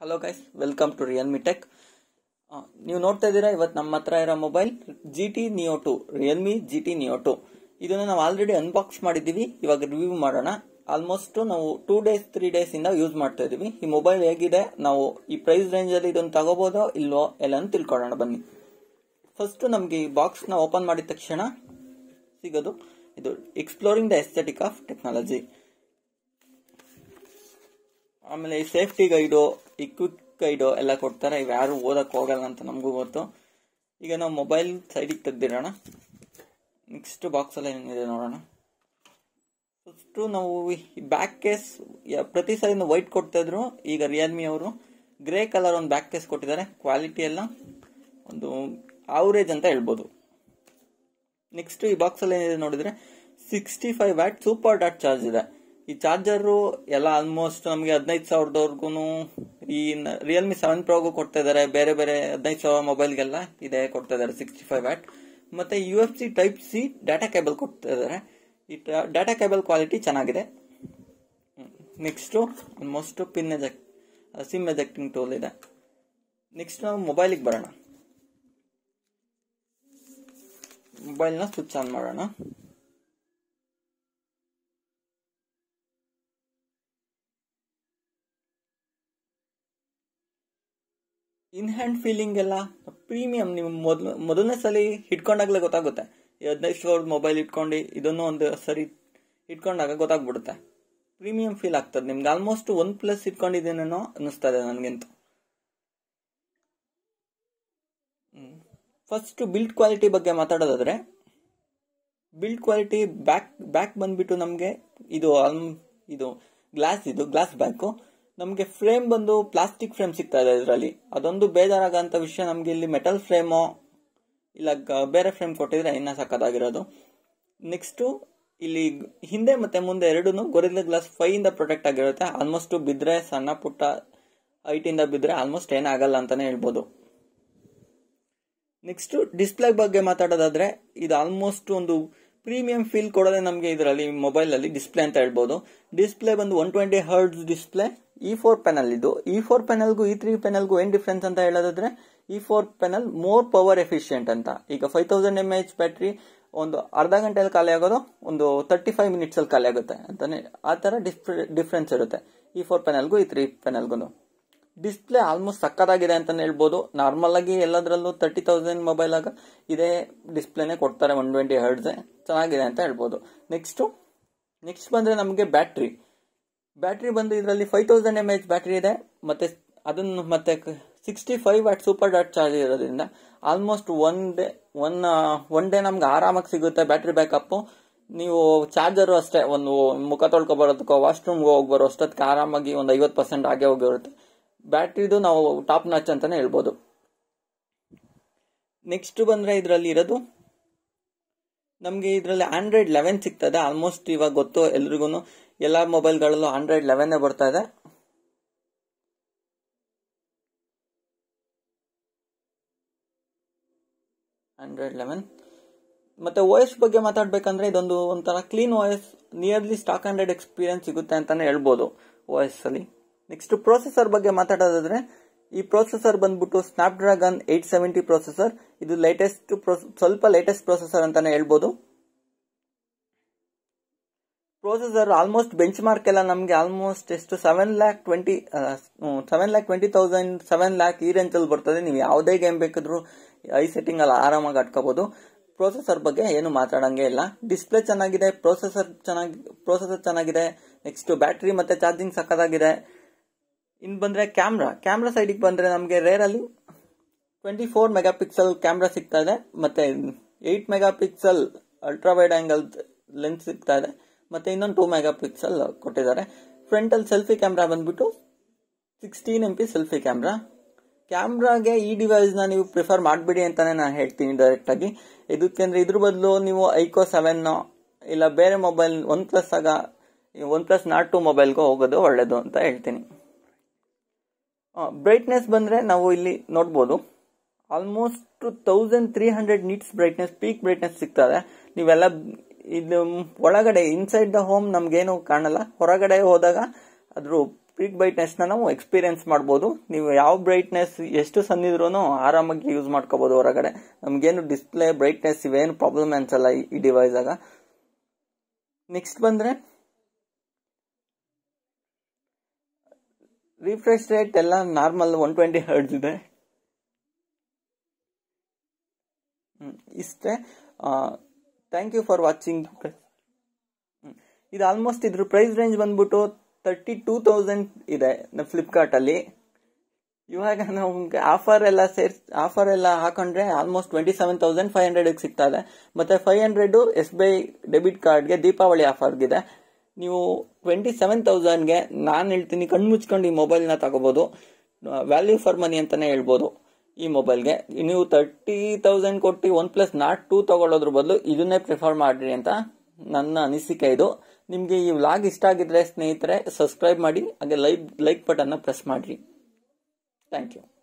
hello guys welcome to Realme tech ನೀವು ನೋಡ್ತಾ ಇದ್ದೀರಾ ಇವತ್ತು ನಮ್ಮ ಹತ್ರ ಇರೋ mobile G T Neo two Realme G T Neo two ಇದನ್ನು ನಾವು ಆಲ್ರೆಡಿ ಅನ್ಬಾಕ್ಸ್ ಮಾಡಿದ್ದೀವಿ ಇವಾಗ ರಿವ್ಯೂ ಮಾಡೋಣ ಆಲ್ಮೋಸ್ಟ್ ನಾವು ಟೂ ಡೇಸ್ ತ್ರೀ ಡೇಸ್ ಇಂದ ಯೂಸ್ ಮಾಡ್ತಾ ಇದೀವಿ ಈ ಮೊಬೈಲ್ ಹೇಗಿದೆ ನಾವು ಈ ಪ್ರೈಸ್ ರೇಂಜ್ ಅಲ್ಲಿ ಇದನ್ನು ತಗೋಬೋದೋ ಇಲ್ವೋ ಎಲ್ಲ ತಿಳ್ಕೊಳ್ಳೋಣ ಬನ್ನಿ ಫಸ್ಟ್ ನಮಗೆ ಈ ಬಾಕ್ಸ್ ನ ಓಪನ್ ಮಾಡಿದ ತಕ್ಷಣ ಸಿಗೋದು ಇದು exploring the aesthetic of technology ಆಮೇಲೆ ಈ ಸೇಫ್ಟಿ ಗೈಡು ಈ ಕ್ವಿಕ್ ಗೈಡು ಎಲ್ಲ ಕೊಡ್ತಾರೆ ಇವ್ ಯಾರು ಓದಕ್ ಹೋಗಲ್ಲ ಅಂತ ನಮಗೂ ಗೊತ್ತು ಈಗ ನಾವು ಮೊಬೈಲ್ ಸೈಡಿಗೆ ತೆಗ್ದಿರೋಣ ನೆಕ್ಸ್ಟ್ ಬಾಕ್ಸ್ ಅಲ್ಲಿ ಏನಿದೆ ನೋಡೋಣ ಫಸ್ಟ್ ನಾವು ಬ್ಯಾಕ್ ಕೇಸ್ ಪ್ರತಿ ಸರಿ ವೈಟ್ ಕೊಡ್ತಾ ಇದ್ರು ಈಗ ರಿಯಲ್ಮಿ ಅವರು ಗ್ರೇ ಕಲರ್ ಒಂದು ಬ್ಯಾಕ್ ಕೇಸ್ ಕೊಟ್ಟಿದ್ದಾರೆ ಕ್ವಾಲಿಟಿ ಎಲ್ಲ ಒಂದು ಆವರೇಜ್ ಅಂತ ಹೇಳ್ಬೋದು ನೆಕ್ಸ್ಟ್ ಈ ಬಾಕ್ಸ್ ಅಲ್ಲಿ ಏನಿದೆ ನೋಡಿದ್ರೆ ಸಿಕ್ಸ್ಟಿ ಫೈವ್ ವ್ಯಾಟ್ ಸೂಪರ್ ಡಾಟ್ ಚಾರ್ಜ್ ಇದೆ ಈ ಚಾರ್ಜರು ಎಲ್ಲ ಆಲ್ಮೋಸ್ಟ್ ನಮಗೆ ಹದಿನೈದು ಸಾವಿರದವರೆಗೂ ಈ ರಿಯಲ್ಮಿ ಸೆವೆನ್ ಪ್ರೋಗೂ ಕೊಡ್ತಾ ಇದ್ದಾರೆ ಬೇರೆ ಬೇರೆ ಹದಿನೈದು ಸಾವಿರ ಮೊಬೈಲ್ಗೆಲ್ಲ ಇದೆ ಕೊಡ್ತಾ ಇದ್ದಾರೆ ಸಿಕ್ಸ್ಟಿ ಫೈವ್ ವ್ಯಾಟ್ ಮತ್ತೆ U F C type C data cable ಕೊಡ್ತಾ ಇದ್ದಾರೆ ಈ ಡಾಟಾ ಕೇಬಲ್ ಕ್ವಾಲಿಟಿ ಚೆನ್ನಾಗಿದೆ next almost pin eject SIM ejecting tool ಇದೆ ನೆಕ್ಸ್ಟ್ ನಾವು ಮೊಬೈಲಿಗೆ ಬರೋಣ ಮೊಬೈಲ್ನ ಸ್ವಿಚ್ ಆನ್ ಮಾಡೋಣ ಇನ್ ಹ್ಯಾಂಡ್ ಫೀಲಿಂಗ್ ಎಲ್ಲ ಪ್ರೀಮಿಯಂ ನೀವು ಮೊದಲು ಮೊದಲನೇ ಸಲ ಹಿಡ್ಕೊಂಡಾಗಲೇ ಗೊತ್ತಾಗುತ್ತೆ ಈ ಹದಿನೈದು ಸಾವಿರದ ಮೊಬೈಲ್ ಇಟ್ಕೊಂಡು ಇದನ್ನು ಒಂದು ಸರಿ ಇಟ್ಕೊಂಡಾಗ ಗೊತ್ತಾಗ್ಬಿಡುತ್ತೆ ಪ್ರೀಮಿಯಂ ಫೀಲ್ ಆಗ್ತದೆ ನಿಮ್ಗೆ ಆಲ್ಮೋಸ್ಟ್ ಒನ್ ಪ್ಲಸ್ ಇಟ್ಕೊಂಡಿದ್ದೇನೇನೋ ಅನ್ನಿಸ್ತಾ ಇದೆ ನನಗಂತೂ ಫಸ್ಟ್ ಬಿಲ್ಡ್ ಕ್ವಾಲಿಟಿ ಬಗ್ಗೆ ಮಾತಾಡೋದಾದ್ರೆ ಬಿಲ್ಡ್ ಕ್ವಾಲಿಟಿ ಬ್ಯಾಕ್ ಬ್ಯಾಕ್ ಬಂದ್ಬಿಟ್ಟು ನಮಗೆ ಇದು ಇದು ಗ್ಲಾಸ್ ಇದು ಗ್ಲಾಸ್ ಬ್ಯಾಕು ನಮಗೆ ಫ್ರೇಮ್ ಬಂದು ಪ್ಲಾಸ್ಟಿಕ್ ಫ್ರೇಮ್ ಸಿಗ್ತಾ ಇದೆ ಇದರಲ್ಲಿ ಅದೊಂದು ಬೇಜಾರಾಗಂತ ವಿಷಯ ನಮಗೆ ಇಲ್ಲಿ ಮೆಟಲ್ ಫ್ರೇಮೋ ಇಲ್ಲ ಬೇರೆ ಫ್ರೇಮ್ ಕೊಟ್ಟಿದ್ರೆ ಇನ್ನ ಸಕ್ಕದಾಗಿರೋದು ನೆಕ್ಸ್ಟು ಇಲ್ಲಿ ಹಿಂದೆ ಮತ್ತೆ ಮುಂದೆ ಎರಡೂ ಗೊರಿಲ್ಲ ಗ್ಲಾಸ್ ಫೈವ್ ಇಂದ ಪ್ರೊಟೆಕ್ಟ್ ಆಗಿರುತ್ತೆ ಆಲ್ಮೋಸ್ಟ್ ಬಿದ್ರೆ ಸಣ್ಣ ಪುಟ್ಟ ಹೈಟ್ ಇಂದ ಬಿದ್ರೆ ಆಲ್ಮೋಸ್ಟ್ ಏನಾಗಲ್ಲ ಅಂತಾನೆ ಹೇಳ್ಬೋದು ನೆಕ್ಸ್ಟ್ ಡಿಸ್ಪ್ಲೇ ಬಗ್ಗೆ ಮಾತಾಡೋದಾದ್ರೆ ಇದು ಆಲ್ಮೋಸ್ಟ್ ಒಂದು ಪ್ರೀಮಿಯಂ ಫೀಲ್ ಕೊಡೋದೇ ನಮಗೆ ಇದರಲ್ಲಿ ಮೊಬೈಲ್ ಅಲ್ಲಿ ಡಿಸ್ಪ್ಲೇ ಅಂತ ಹೇಳ್ಬೋದು ಡಿಸ್ಪ್ಲೇ ಬಂದು one twenty hertz display E four panel ಇದು ಇ ಫೋರ್ ಪೆನಲ್ಗೂ ಇ ತ್ರೀ ಪೆನಲ್ಗೂ ಏನ್ ಡಿಫ್ರೆನ್ಸ್ ಅಂತ ಹೇಳೋದಾದ್ರೆ E four panel more power efficient ಅಂತ ಈಗ five thousand M H battery ಒಂದು ಅರ್ಧ ಗಂಟೆಯಲ್ಲಿ ಖಾಲಿ ಆಗೋದು ಒಂದು ತರ್ಟಿ ಫೈವ್ ಮಿನಿಟ್ಸ್ ಅಲ್ಲಿ ಖಾಲಿ ಆಗುತ್ತೆ ಅಂತಾನೆ ಆ ತರ ಡಿಫ್ರೆನ್ಸ್ ಇರುತ್ತೆ ಇ ಫೋರ್ ಪೆನಲ್ಗೂ ಈ ತ್ರೀ ಪೆನಲ್ಗೂ ಡಿಸ್ಪ್ಲೇ ಆಲ್ಮೋಸ್ಟ್ ಸಕ್ಕದಾಗಿದೆ ಅಂತಾನೆ ಹೇಳ್ಬೋದು ನಾರ್ಮಲ್ ಆಗಿ ಎಲ್ಲದರಲ್ಲೂ ತರ್ಟಿ ತೌಸಂಡ್ ಮೊಬೈಲ್ ಆಗ ಇದೇ ಡಿಸ್ಪ್ಲೇನೆ ಕೊಡ್ತಾರೆ ಒನ್ ಟ್ವೆಂಟಿ ಹರ್ಡ್ಸ್ ಚೆನ್ನಾಗಿದೆ ಅಂತ ಹೇಳ್ಬೋದು ನೆಕ್ಸ್ಟ್ ನೆಕ್ಸ್ಟ್ ಬಂದ್ರೆ ನಮಗೆ ಬ್ಯಾಟ್ರಿ ಬ್ಯಾಟ್ರಿ ಬಂದು ಇದರಲ್ಲಿ five thousand M H battery ಇದೆ ಮತ್ತೆ ಅದನ್ನು ಮತ್ತೆ ಸಿಕ್ಸ್ಟಿ ಫೈವ್ ವ್ಯಾಟ್ ಸೂಪರ್ ಡಾಟ್ ಚಾರ್ಜ್ ಇರೋದ್ರಿಂದ almost one day one one day ನಮ್ಗೆ ಆರಾಮಾಗಿ ಸಿಗುತ್ತೆ ಬ್ಯಾಟ್ರಿ ಬ್ಯಾಕಪ್ ನೀವು ಚಾರ್ಜರು ಅಷ್ಟೇ ಒಂದು ಮುಖ ತೊಳ್ಕೊ ಬರೋದಕ್ಕೋ ವಾಶ್ರೂಮ್ಗೆ ಹೋಗಿ ಬರೋ ಅಷ್ಟೊತ್ತಿಗೆ ಆರಾಮಾಗಿ ಒಂದು ಐವತ್ತು ಪರ್ಸೆಂಟ್ ಆಗೇ ಹೋಗಿರುತ್ತೆ ಬ್ಯಾಟ್ರಿದು ನಾವು ಟಾಪ್ ನಾಚ್ ಅಂತಾನೆ ಹೇಳ್ಬೋದು ನೆಕ್ಸ್ಟ್ ಬಂದ್ರೆ ಇದರಲ್ಲಿ ಇರೋದು ನಮಗೆ ಇದರಲ್ಲಿ ಆಂಡ್ರಾಯ್ಡ್ ಲೆವೆನ್ ಸಿಗ್ತದೆ ಆಲ್ಮೋಸ್ಟ್ ಇವಾಗ ಗೊತ್ತು ಎಲ್ರಿಗೂ ಎಲ್ಲ ಮೊಬೈಲ್ಗಳಲ್ಲೂ ಆಂಡ್ರಾಯ್ಡ್ ಲೆವೆನ್ ಬರ್ತಾ ಇದೆ ಆಂಡ್ರಾಯ್ಡ್ ಲೆವೆನ್ ಮತ್ತೆ ಓ ಎಸ್ ಬಗ್ಗೆ ಮಾತಾಡ್ಬೇಕಂದ್ರೆ ಇದೊಂದು ಒಂಥರ clean O S nearly stock Android experience ಸಿಗುತ್ತೆ ಅಂತಾನೆ ಹೇಳ್ಬೋದು ಓ ಎಸ್ ಅಲ್ಲಿ ನೆಕ್ಸ್ಟ್ ಪ್ರೊಸೆಸರ್ ಬಗ್ಗೆ ಮಾತಾಡೋದಾದ್ರೆ ಈ ಪ್ರೊಸೆಸರ್ ಬಂದ್ಬಿಟ್ಟು Snapdragon eight seventy processor ಇದು ಲೇಟೆಸ್ಟ್ ಸ್ವಲ್ಪ ಲೇಟೆಸ್ಟ್ ಪ್ರೊಸೆಸರ್ ಅಂತಾನೆ ಹೇಳ್ಬೋದು ಪ್ರೊಸೆಸರ್ ಆಲ್ಮೋಸ್ಟ್ ಬೆಂಚ್ ಮಾರ್ಕ್ ಎಲ್ಲ ನಮಗೆ ಆಲ್ಮೋಸ್ಟ್ ಎಷ್ಟು seven lakh twenty seven lakh twenty thousand seven lakh ಈ ರೇಂಜ್ ಅಲ್ಲಿ ಬರ್ತದೆ ನೀವು ಯಾವುದೇ ಗೇಮ್ ಬೇಕಾದ್ರೂ ಐ ಸೆಟ್ಟಿಂಗ್ ಅಲ್ಲಿ ಆರಾಮಾಗಿ ಅಟ್ಕೋಬಹುದು ಪ್ರೊಸೆಸರ್ ಬಗ್ಗೆ ಏನು ಮಾತಾಡಂಗೆ ಇಲ್ಲ ಡಿಸ್ಪ್ಲೇ ಚೆನ್ನಾಗಿದೆ ಪ್ರೊಸೆಸರ್ ಚೆನ್ನಾಗಿ ಪ್ರೊಸೆಸರ್ ಚೆನ್ನಾಗಿದೆ ನೆಕ್ಸ್ಟ್ ಬ್ಯಾಟ್ರಿ ಮತ್ತೆ ಚಾರ್ಜಿಂಗ್ ಸಕ್ಕದಾಗಿದೆ ಇನ್ ಬಂದ್ರೆ ಕ್ಯಾಮ್ರಾ ಕ್ಯಾಮ್ರಾ ಸೈಡಿಗೆ ಬಂದ್ರೆ ನಮಗೆ ರೇರ್ ಅಲ್ಲಿ twenty four mega pixel camera ಸಿಗ್ತಾ ಇದೆ ಮತ್ತೆ eight mega pixel ultra wide angle lens ಸಿಗ್ತಾ ಇದೆ ಮತ್ತೆ ಇನ್ನೊಂದು ಟೂ ಮೆಗಾ ಪಿಕ್ಸೆಲ್ ಕೊಟ್ಟಿದ್ದಾರೆ ಫ್ರಂಟ್ ಅಲ್ಲಿ ಸೆಲ್ಫಿ ಕ್ಯಾಮ್ರಾ ಬಂದ್ಬಿಟ್ಟು sixteen M P selfie camera ಕ್ಯಾಮ್ರಾಗೆ ಈ ಡಿವೈಸ್ ನ ನೀವು ಪ್ರಿಫರ್ ಮಾಡಬೇಡಿ ಅಂತಾನೆ ನಾನು ಹೇಳ್ತೀನಿ ಡೈರೆಕ್ಟ್ ಆಗಿ ಇದಕ್ಕೆಂದ್ರೆ ಇದ್ರ ಬದಲು ನೀವು ಐಕೋ ಸೆವೆನ್ ಇಲ್ಲ ಬೇರೆ ಮೊಬೈಲ್ ಒನ್ ಪ್ಲಸ್ ಆಗ ಒನ್ ಪ್ಲಸ್ ನಾಟ್ ಟು ಮೊಬೈಲ್ಗೆ ಹೋಗೋದು ಒಳ್ಳೇದು ಅಂತ ಹೇಳ್ತೀನಿ ಬ್ರೈಟ್ನೆಸ್ ಬಂದ್ರೆ ನಾವು ಇಲ್ಲಿ ನೋಡ್ಬೋದು almost thousand three hundred nits brightness peak brightness ಸಿಗ್ತದೆ ನೀವೆಲ್ಲ ಇದು ಒಳಗಡೆ ಇನ್ಸೈಡ್ ದ ಹೋಮ್ ನಮ್ಗೇನು ಕಾಣಲ್ಲ ಹೊರಗಡೆ ಹೋದಾಗ ಅದ್ರ ಪೀಕ್ ಬ್ರೈಟ್ನೆಸ್ನ ನಾವು ಎಕ್ಸ್ಪೀರಿಯನ್ಸ್ ಮಾಡ್ಬೋದು ನೀವು ಯಾವ ಬ್ರೈಟ್ನೆಸ್ ಎಷ್ಟು ಸಣ್ಣಿದ್ರೂ ಆರಾಮಾಗಿ ಯೂಸ್ ಮಾಡ್ಕೋಬೋದು ಹೊರಗಡೆ ನಮಗೇನು ಡಿಸ್ಪ್ಲೇ ಬ್ರೈಟ್ನೆಸ್ ಇವೇನು ಪ್ರಾಬ್ಲಮ್ ಅನ್ಸಲ್ಲ ಈ- ಈ ಡಿವೈಸ್ ಆಗ ನೆಕ್ಸ್ಟ್ ಬಂದರೆ ರಿಫ್ರೆಶ್ ರೇಟ್ ಎಲ್ಲ ನಾರ್ಮಲ್ ಒನ್ ಟ್ವೆಂಟಿ ಹರ್ಡ್ಸ್ ಇದೆ ಹ್ಮ್, ಇಷ್ಟೇ ಥ್ಯಾಂಕ್ ಯು ಫಾರ್ ವಾಚಿಂಗ್ ಇದು ಆಲ್ಮೋಸ್ಟ್ ಇದ್ರ ಪ್ರೈಸ್ ರೇಂಜ್ ಬಂದ್ಬಿಟ್ಟು ತರ್ಟಿ ಟೂ ತೌಸಂಡ್ ಇದೆ ಫ್ಲಿಪ್ಕಾರ್ಟ್ ಅಲ್ಲಿ ಇವಾಗ ನಮ್ಗೆ ಆಫರ್ ಎಲ್ಲ ಸೇರ್ಸ್ ಆಫರ್ ಎಲ್ಲ ಹಾಕೊಂಡ್ರೆ almost twenty seven thousand five hundred ಸಿಗ್ತಾ ಇದೆ ಮತ್ತೆ five hundred S B I debit ಕಾರ್ಡ್ಗೆ ದೀಪಾವಳಿ ಆಫರ್ಗಿದೆ ನೀವು ಟ್ವೆಂಟಿ ಸೆವೆನ್ ತೌಸಂಡ್ಗೆ ನಾನು ಹೇಳ್ತೀನಿ ಕಣ್ಣು ಮುಚ್ಕೊಂಡು ಈ ಮೊಬೈಲ್ನ ತಗೋಬಹುದು ವ್ಯಾಲ್ಯೂ ಫಾರ್ ಮನಿ ಅಂತಾನೆ ಹೇಳ್ಬೋದು ಈ ಮೊಬೈಲ್ಗೆ ನೀವು ತರ್ಟಿ ತೌಸಂಡ್ ಕೊಟ್ಟು ಒನ್ ಪ್ಲಸ್ ನಾಟ್ ಟೂ ತಗೊಳ್ಳೋದ್ರ ಬದಲು ಇದನ್ನೇ ಪ್ರಿಫರ್ ಮಾಡ್ರಿ ಅಂತ ನನ್ನ ಅನಿಸಿಕೆ ಇದು ನಿಮಗೆ ಈ ವ್ಲಾಗ್ ಇಷ್ಟ ಆಗಿದ್ರೆ ಸ್ನೇಹಿತರೆ ಸಬ್ಸ್ಕ್ರೈಬ್ ಮಾಡಿ ಹಾಗೆ ಲೈಕ್ ಲೈಕ್ ಬಟನ್ನ ಪ್ರೆಸ್ ಮಾಡಿರಿ ಥ್ಯಾಂಕ್ ಯು